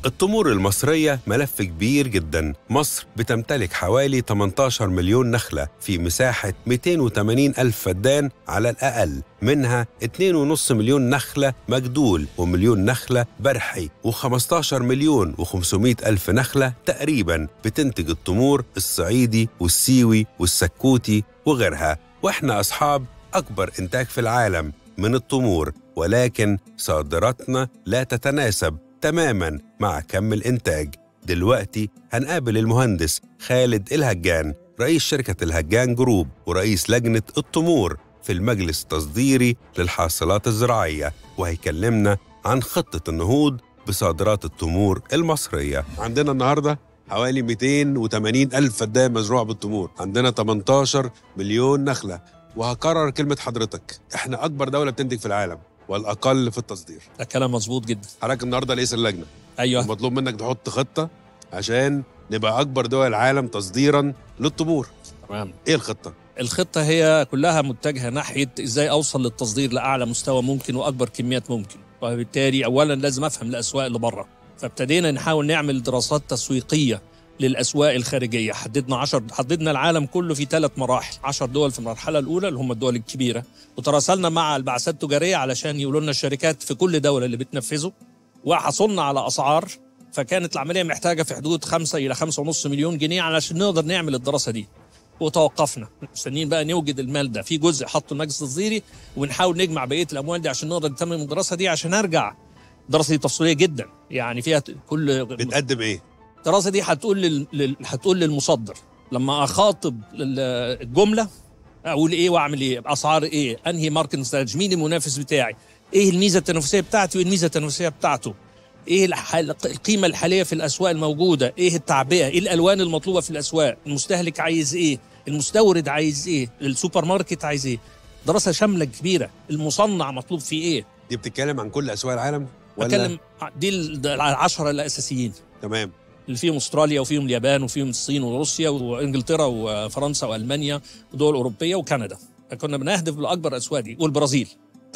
التمور المصرية ملف كبير جدا مصر بتمتلك حوالي 18 مليون نخلة في مساحة 280 ألف فدان على الأقل منها 2.5 مليون نخلة مجدول ومليون نخلة برحي و15 مليون و500 ألف نخلة تقريبا بتنتج التمور الصعيدي والسيوي والسكوتي وغيرها وإحنا أصحاب أكبر إنتاج في العالم من التمور ولكن صادراتنا لا تتناسب تماما مع كم الإنتاج دلوقتي هنقابل المهندس خالد الهجان رئيس شركة الهجان جروب ورئيس لجنة التمور في المجلس التصديري للحاصلات الزراعية وهيكلمنا عن خطة النهوض بصادرات التمور المصرية عندنا النهاردة حوالي 280 ألف فدان مزروع بالتمور عندنا 18 مليون نخلة وهكرر كلمة حضرتك احنا أكبر دولة بتنتج في العالم والأقل في التصدير ده كلام مظبوط جدا حضرتك النهارده رئيس اللجنة ايوه ومطلوب منك تحط خطة عشان نبقى أكبر دول العالم تصديرا للتمور تمام إيه الخطة؟ الخطه هي كلها متجهه ناحيه ازاي اوصل للتصدير لاعلى مستوى ممكن واكبر كميات ممكن وبالتالي اولا لازم افهم الاسواق اللي بره فابتدينا نحاول نعمل دراسات تسويقيه للاسواق الخارجيه حددنا 10 حددنا العالم كله في ثلاث مراحل 10 دول في المرحله الاولى اللي هم الدول الكبيره وتراسلنا مع البعثات التجاريه علشان يقولوا لنا الشركات في كل دوله اللي بتنفذه وحصلنا على اسعار فكانت العمليه محتاجه في حدود 5 الى 5.5 مليون جنيه علشان نقدر نعمل الدراسه دي وتوقفنا مستنيين بقى نوجد المال ده في جزء حطه المجلس التصديري ونحاول نجمع بقيه الاموال دي عشان نقدر نتمم الدراسه دي عشان ارجع الدراسه دي تفصيليه جدا يعني فيها ت- كل بتقدم إيه؟ الدراسه دي هتقول لل... لل... هتقول للمصدر لما اخاطب ال- الجمله اقول ايه واعمل ايه اسعار ايه انهي ماركت استراتيجي مين المنافس بتاعي ايه الميزه التنافسيه بتاعتي وايه الميزه التنافسيه بتاعته ايه الح... القيمه الحاليه في الاسواق الموجوده ايه التعبئه ايه الالوان المطلوبه في الاسواق المستهلك عايز ايه المستورد عايز ايه السوبر ماركت عايز ايه دراسه شامله كبيره المصنع مطلوب فيه ايه دي بتتكلم عن كل أسواق العالم؟ ولا بتكلم دي ال- العشره الاساسيين تمام اللي فيهم استراليا وفيهم اليابان وفيهم الصين وروسيا وانجلترا وفرنسا والمانيا ودول اوروبيه وكندا كنا بنهدف لاكبر الاسواق دي والبرازيل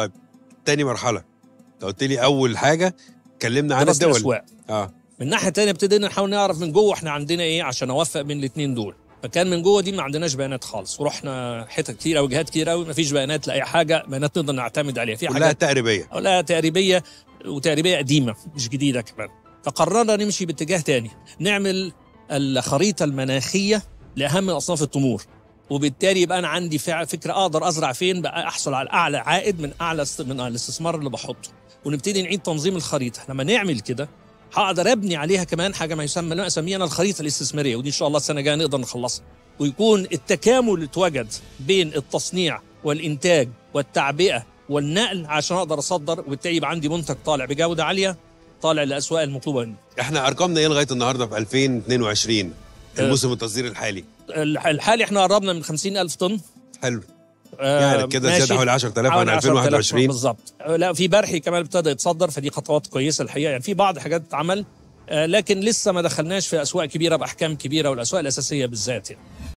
تاني مرحلة أنت قلت لي أول حاجة اتكلمنا عن دراسه الدول الاسواق اه من ناحيه تانية ابتدينا نحاول نعرف من جوه احنا عندنا ايه عشان اوفق بين الاثنين دول فكان من جوه دي ما عندناش بيانات خالص ورحنا حتت كتير قوي جهات كتير قوي ما فيش بيانات لاي حاجه بيانات نقدر نعتمد عليها في كلها حاجات تقريبية لا تقريبيه وتقريبيه قديمه مش جديده كمان فقررنا نمشي باتجاه تاني نعمل الخريطه المناخيه لاهم اصناف التمور وبالتالي يبقى انا عندي فع- فكره اقدر ازرع فين بقى احصل على اعلى عائد من اعلى است- من الاستثمار اللي بحطه ونبتدي نعيد تنظيم الخريطه لما نعمل كده هقدر ابني عليها كمان حاجه ما يسمى ما اسميها أنا الخريطه الاستثماريه ودي ان شاء الله السنه الجايه نقدر نخلصها ويكون التكامل اللي اتوجد بين التصنيع والانتاج والتعبئه والنقل عشان اقدر اصدر وبالتالي يبقى عندي منتج طالع بجوده عاليه طالع للاسواق المطلوبه مني احنا ارقامنا ايه لغايه النهارده في 2022 الموسم التصدير الحالي الح- الحالي احنا قربنا من 50 ألف طن حلو آه، يعني كده ماشي. زياده حوالي 10000 عن حوالي 10,000 2021 بالظبط لا في برحي كمان ابتدى يتصدر فدي خطوات كويسه الحقيقه يعني في بعض حاجات اتعمل آه، لكن لسه ما دخلناش في اسواق كبيره باحكام كبيره والاسواق الاساسيه بالذات يعني